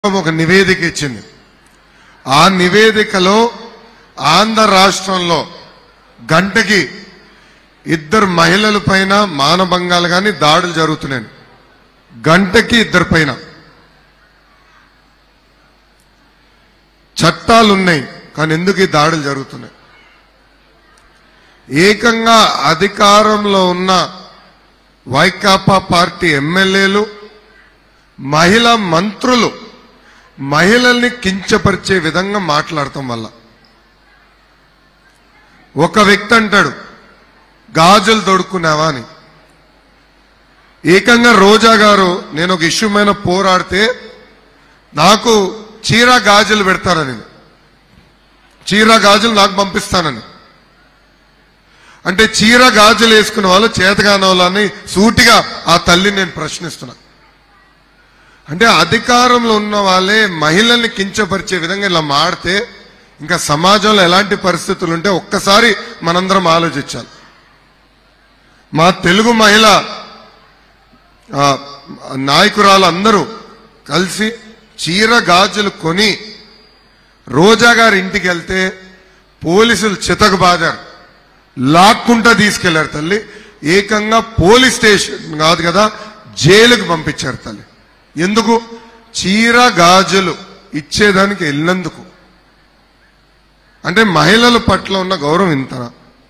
ఒక నివేదిక ఇచ్చింది ఆ నివేదికలో ఆంధ్ర రాష్ట్రంలో గంటకి ఇద్దరు మహిళల పైన మానభంగాలు కానీ దాడులు జరుగుతున్నాయి గంటకి ఇద్దరి పైన చట్టాలు ఉన్నాయి కానీ ఎందుకు ఈ దాడులు జరుగుతున్నాయి ఏకంగా అధికారంలో ఉన్న వైకాపా పార్టీ ఎమ్మెల్యేలు మహిళా మంత్రులు మహిళల్ని కించపరిచే విధంగా మాట్లాడటం వల్ల ఒక వ్యక్తి అంటాడు గాజులు తొడుక్కున్నావా అని ఏకంగా రోజా గారు నేను ఒక ఇష్యూ మీద పోరాడితే నాకు చీర గాజులు పెడతానని చీర గాజులు నాకు పంపిస్తానని అంటే చీర గాజులు వేసుకున్న వాళ్ళు చేతగాని వాళ్ళని సూటిగా ఆ తల్లిని నేను ప్రశ్నిస్తున్నా అంటే అధికారంలో ఉన్న వాళ్ళే మహిళల్ని కించపరిచే విధంగా ఇలా మాడితే ఇంకా సమాజంలో ఎలాంటి పరిస్థితులు ఉంటే ఒక్కసారి మనందరం ఆలోచించాలి మా తెలుగు మహిళ ఆ, నాయకురాలు అందరూ కలిసి చీర గాజులు కొని రోజా గారి ఇంటికి వెళ్తే పోలీసులు చితకు బాదారు లాక్కుంటా తీసుకెళ్లారు తల్లి ఏకంగా పోలీస్ స్టేషన్ కాదు కదా జైలుకు పంపించారు తల్లి ఎందుకు చీర గాజులు ఇచ్చేదానికి వెళ్ళినందుకు అంటే మహిళల పట్ల ఉన్న గౌరవం ఇంతనా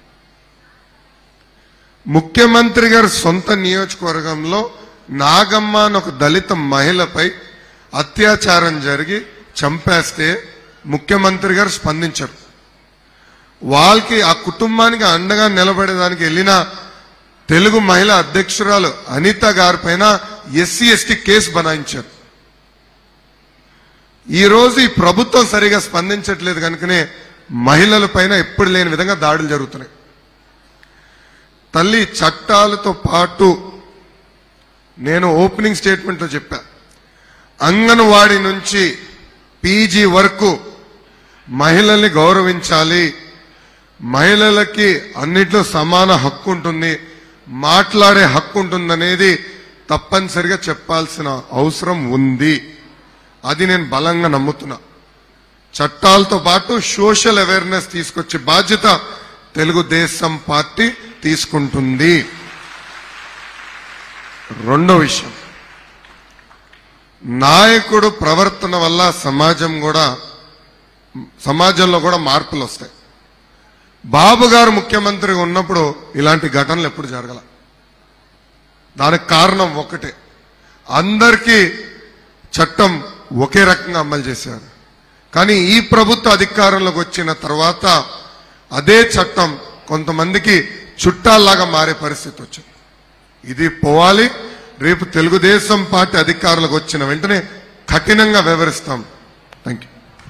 ముఖ్యమంత్రి గారి సొంత నియోజకవర్గంలో నాగమ్మ అని ఒక దళిత మహిళపై అత్యాచారం జరిగి చంపేస్తే ముఖ్యమంత్రి గారు స్పందించరు వాళ్ళకి ఆ కుటుంబానికి అండగా నిలబడేదానికి వెళ్ళిన తెలుగు మహిళా అధ్యక్షురాలు అనిత గారి పైన ఎస్సీ ఎస్టీ కేసు బనాయించారు ఈ రోజు ఈ ప్రభుత్వం సరిగా స్పందించట్లేదు కనుకనే మహిళల పైన ఎప్పుడు లేని విధంగా దాడులు జరుగుతున్నాయి తల్లి చట్టాలతో పాటు నేను ఓపెనింగ్ స్టేట్మెంట్లో చెప్పా అంగన్వాడి నుంచి పీజీ వరకు మహిళల్ని గౌరవించాలి మహిళలకి అన్నిట్లో సమాన హక్కు ఉంటుంది మాట్లాడే హక్కు ఉంటుందనేది తప్పనిసరిగా చెప్పాల్సిన అవసరం ఉంది అది నేను బలంగా నమ్ముతున్నా చట్టాలతో పాటు సోషల్ అవేర్నెస్ తీసుకొచ్చే బాధ్యత తెలుగుదేశం పార్టీ తీసుకుంటుంది రెండో విషయం నాయకుడు ప్రవర్తన వల్ల సమాజం కూడా సమాజంలో కూడా మార్పులు వస్తాయి బాబు గారు ముఖ్యమంత్రిగా ఉన్నప్పుడు ఇలాంటి ఘటనలు ఎప్పుడు జరగల దానికి కారణం ఒకటే అందరికీ చట్టం ఒకే రకంగా అమలు చేశారు కానీ ఈ ప్రభుత్వ అధికారంలోకి వచ్చిన తర్వాత అదే చట్టం కొంతమందికి చుట్టాల్లాగా మారే పరిస్థితి వచ్చింది ఇది పోవాలి రేపు తెలుగుదేశం పార్టీ అధికారులకు వచ్చిన వెంటనే కఠినంగా వివరిస్తాం థ్యాంక్ యూ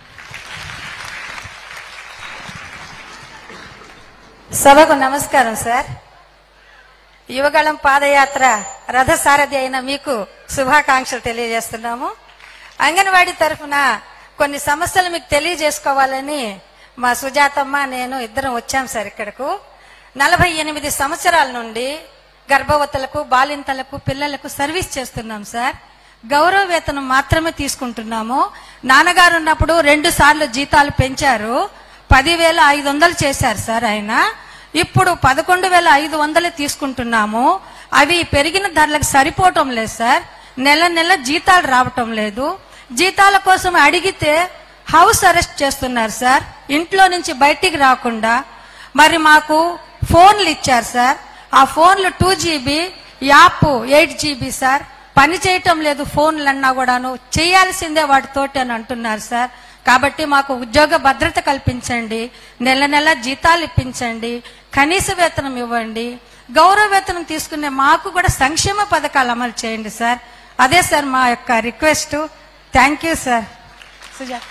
సభకు నమస్కారం సార్ యువగళం పాదయాత్ర రథసారథి అయిన మీకు శుభాకాంక్షలు తెలియజేస్తున్నాము అంగన్వాడీ తరఫున కొన్ని సమస్యలు మీకు తెలియజేసుకోవాలని మా సుజాతమ్మ నేను ఇద్దరం వచ్చాం సార్ ఇక్కడకు నలభై ఎనిమిది సంవత్సరాల నుండి గర్భవతులకు బాలింతలకు పిల్లలకు సర్వీస్ చేస్తున్నాం సార్ గౌరవ వేతనం మాత్రమే తీసుకుంటున్నాము నాన్నగారు ఉన్నప్పుడు రెండు సార్లు జీతాలు పెంచారు పదివేల ఐదు వందలు చేశారు సార్ ఆయన ఇప్పుడు పదకొండు వేల ఐదు వందలు తీసుకుంటున్నాము అవి పెరిగిన ధరలకు సరిపోవటం లేదు సార్ నెల నెల జీతాలు రావటం లేదు జీతాల కోసం అడిగితే హౌస్ అరెస్ట్ చేస్తున్నారు సార్ ఇంట్లో నుంచి బయటికి రాకుండా మరి మాకు ఫోన్లు ఇచ్చారు సార్ ఆ ఫోన్లు two GB app eight GB sir పని చేయటం లేదు ఫోన్లు అన్నా కూడాను చేయాల్సిందే వాటితోటి అని అంటున్నారు సార్ కాబట్టి మాకు ఉద్యోగ భద్రత కల్పించండి నెల నెల జీతాలు ఇప్పించండి కనీస వేతనం ఇవ్వండి గౌరవ వేతనం తీసుకునే మాకు కూడా సంక్షేమ పథకాలు అమలు చేయండి సార్ అదే సార్ మా యొక్క request thank you sir Sujatha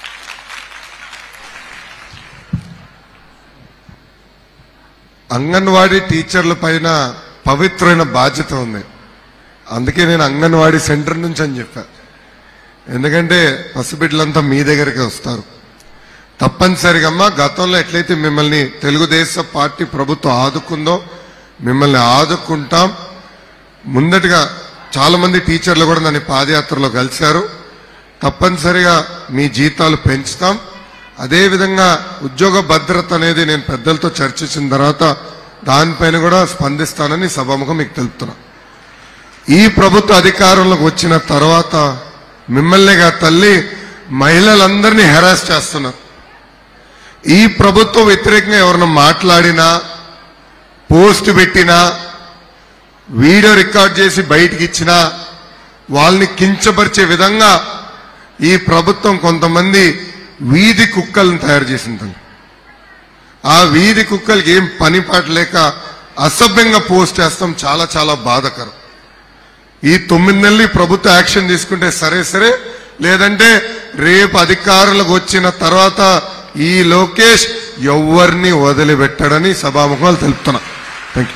anganwadi టీచర్ల పైన పవిత్రమైన బాధ్యత ఉంది అందుకే నేను అంగన్వాడీ సెంటర్ నుంచి అని చెప్పా ఎందుకంటే పసిబిడ్డలంతా మీ దగ్గరికి వస్తారు తప్పనిసరిగా అమ్మా గతంలో ఎట్లయితే మిమ్మల్ని తెలుగుదేశం పార్టీ ప్రభుత్వం ఆదుకుందో మిమ్మల్ని ఆదుకుంటాం ముందటిగా చాలా మంది టీచర్లు కూడా నన్ను పాదయాత్రలో కలిశారు తప్పనిసరిగా మీ జీతాలు పెంచుతాం అదేవిధంగా ఉద్యోగ భద్రత అనేది నేను పెద్దలతో చర్చించిన తర్వాత దానిపైన కూడా స్పందిస్తానని సభాముఖం మీకు తెలుపుతున్నా ఈ ప్రభుత్వ అధికారంలోకి వచ్చిన తర్వాత మిమ్మల్నిగా తల్లి మహిళలందరినీ హెరాస్ చేస్తున్నారు ఈ ప్రభుత్వం వ్యతిరేకంగా ఎవరైనా మాట్లాడినా పోస్ట్ పెట్టినా వీడియో రికార్డ్ చేసి బయటికి ఇచ్చినా వాళ్ళని కించపరిచే విధంగా ఈ ప్రభుత్వం కొంతమంది వీధి కుక్కలను తయారు చేసింది ఆ వీధి కుక్కలకి ఏం పని పాట లేక అసభ్యంగా పోస్ట్ చేస్తాం చాలా చాలా బాధకరం ఈ తొమ్మిది నెలలు ఈ ప్రభుత్వం యాక్షన్ తీసుకుంటే సరే సరే లేదంటే రేపు అధికారులకు వచ్చిన తర్వాత ఈ లోకేష్ ఎవరిని వదిలిపెట్టడని సభాముఖాలు తెలుపుతున్నా థ్యాంక్ యూ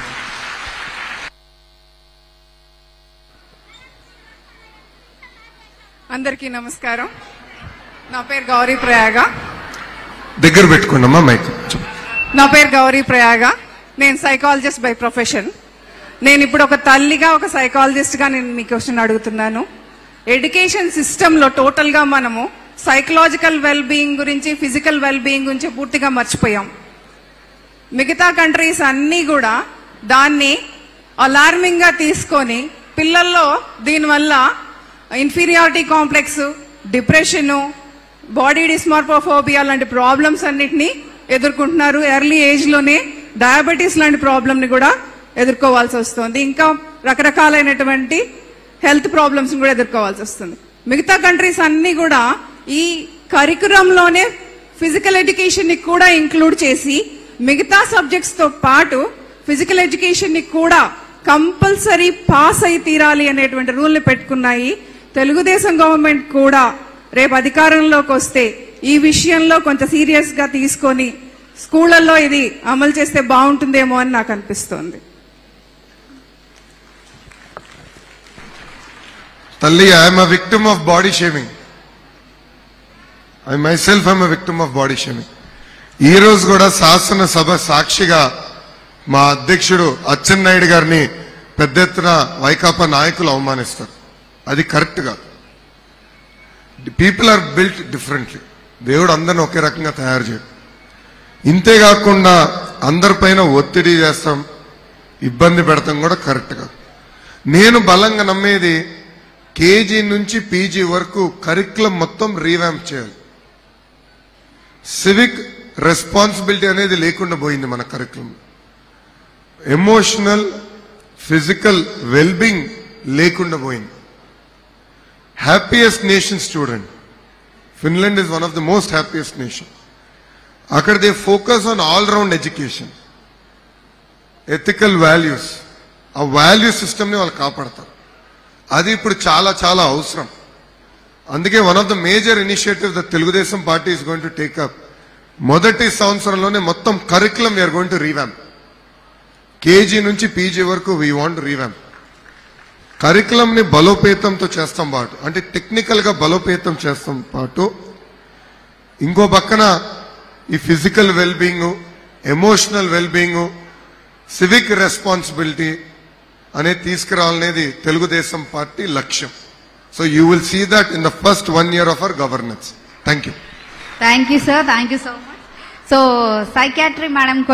అందరికీ నమస్కారం నా పేరు గౌరీ ప్రయాగ దగ్గర పెట్టుకోండమ్మా మైక్ చెప్పు. నా పేరు గౌరీ ప్రయాగ నేను సైకాలజిస్ట్ బై ప్రొఫెషన్ నేను ఇప్పుడు ఒక తల్లిగా ఒక సైకాలజిస్ట్ గా నేను మీ క్వశ్చన్ అడుగుతున్నాను ఎడ్యుకేషన్ సిస్టమ్ లో టోటల్ గా మనము సైకలాజికల్ వెల్ బీయింగ్ గురించి ఫిజికల్ వెల్ బీయింగ్ గురించి పూర్తిగా మర్చిపోయాం మిగతా కంట్రీస్ అన్నీ కూడా దాన్ని అలార్మింగ్ గా తీసుకొని పిల్లల్లో దీనివల్ల inferiority complex depression body dysmorphophobia లాంటి ప్రాబ్లమ్స్ అన్నిటినీ ఎదుర్కొంటున్నారు ఎర్లీ ఏజ్ లోనే డయాబెటీస్ లాంటి ప్రాబ్లమ్ ని కూడా ఎదుర్కోవాల్సి వస్తుంది ఇంకా రకరకాలైనటువంటి హెల్త్ ప్రాబ్లమ్స్ కూడా ఎదుర్కోవాల్సి వస్తుంది మిగతా కంట్రీస్ అన్ని కూడా ఈ కరికులంలోనే ఫిజికల్ ఎడ్యుకేషన్ ని కూడా ఇంక్లూడ్ చేసి మిగతా సబ్జెక్ట్స్ తో పాటు ఫిజికల్ ఎడ్యుకేషన్ ని కూడా కంపల్సరీ పాస్ అయి తీరాలి అనేటువంటి రూల్ ని పెట్టుకున్నాయి తెలుగుదేశం గవర్నమెంట్ కూడా రేపు అధికారంలోకి వస్తే ఈ విషయంలో కొంచెం సీరియస్ గా తీసుకొని స్కూళ్లలో ఇది అమలు చేస్తే బాగుంటుందేమో అని నాకు అనిపిస్తోంది తల్లి I'm a victim of body shaming I myself I'm a victim of body shaming ఈ రోజు కూడా శాసనసభ సాక్షిగా మా అధ్యక్షుడు అచ్చెన్నాయుడు గారిని పెద్ద ఎత్తున వైకాపా నాయకులు అవమానిస్తారు అది కరెక్ట్ కాదు పీపుల్ ఆర్ బిల్ట్ డిఫరెంట్లీ దేవుడు అందరిని ఒకే రకంగా తయారు చేయడు ఇంతేకాకుండా అందరిపైన ఒత్తిడి చేస్తాం ఇబ్బంది పెడతాం కూడా కరెక్ట్ కాదు నేను బలంగా నమ్మేది కేజీ నుంచి పీజీ వరకు కరికులం మొత్తం రీవ్యాంప్ చేయాలి సివిక్ రెస్పాన్సిబిలిటీ అనేది లేకుండా పోయింది మన కరికులం ఎమోషనల్ ఫిజికల్ వెల్బింగ్ లేకుండా పోయింది happiest nation student Finland is one of the most happiest nation అక్కడ they focus on all round education ethical values ఆ వాల్యూ సిస్టమ్ని వాళ్ళు కాపాడతారు అది ఇప్పుడు చాలా చాలా అవసరం అందుకే one of the major initiative the Telugu Desam party is going to take up మొదటి సంవత్సరంలోనే మొత్తం curriculum we're going to revamp KG నుంచి పీజీ వరకు వీ వాంట్ రీవ్యాంప్ కరికులం ని బలోపేతంతో చేస్తాం పాటు అంటే టెక్నికల్ గా బలోపేతం చేస్తాం పాటు ఇంకో పక్కన ఈ physical wellbeing emotional wellbeing civic responsibility అనేది తీసుకురావాలనేది తెలుగుదేశం పార్టీ లక్ష్యం so you will see that in the first one year of our governance thank you thank you sir thank you so much so psychiatry madam